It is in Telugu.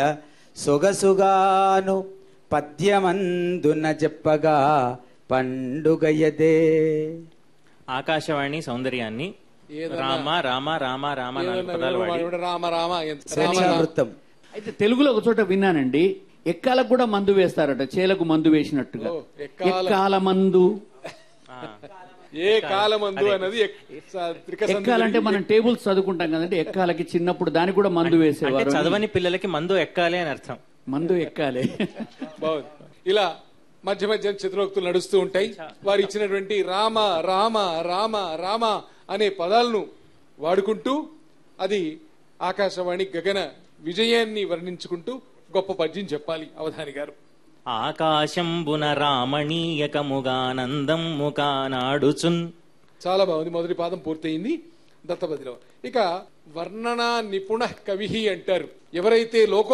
సొగసుగాను పద్యమందున చెప్పగా పండుగయదే ఆకాశవాణి సౌందర్యాన్ని ఏదన్నా- రామ రామ రామ రామ నాలుగు ఏదన్నా పదాలు వాడి వేణుమాధవుడు రామ రామ ఎంత- రామ రామ. స్వేచ్ఛావృత్తం అయితే తెలుగులో ఒక చోట విన్నానండి ఎక్కాలకు కూడా మందు వేస్తారట చేలకు మందు వేసినట్టుగా ఓ, ఎక్కాల- ఎక్కాల మందు ఏ కాలమందు అన్నది ఎక్- స- త్రికసంధి ఎక్కాలంటే మనం టేబుల్స్ చదువుకుంటాం కదండి ఎక్కాలకి చిన్నప్పుడు దానికి కూడా మందు అంటే వేసేవారు చదవని పిల్లలకి మందు ఎక్కాలి అని అర్థం మందు ఎక్కాలి బాగుంది ఇలా మధ్య మధ్య చిత్రోక్తులు నడుస్తూ ఉంటాయి వారు ఇచ్చినటువంటి రామ రామ రామ రామ అనే పదాలను వాడుకుంటూ అది ఆకాశవాణి గగన విజయాన్ని వర్ణించుకుంటూ గొప్ప పద్యం చెప్పాలి అవధాని గారు ఆకాశంబున రామణీయకముగానందం ముఖానాడుచున్ చాలా బాగుంది మొదటి పాదం పూర్తయింది దత్తపదిలో ఇక వర్ణనా నిపుణ కవి అంటారు ఎవరైతే లోక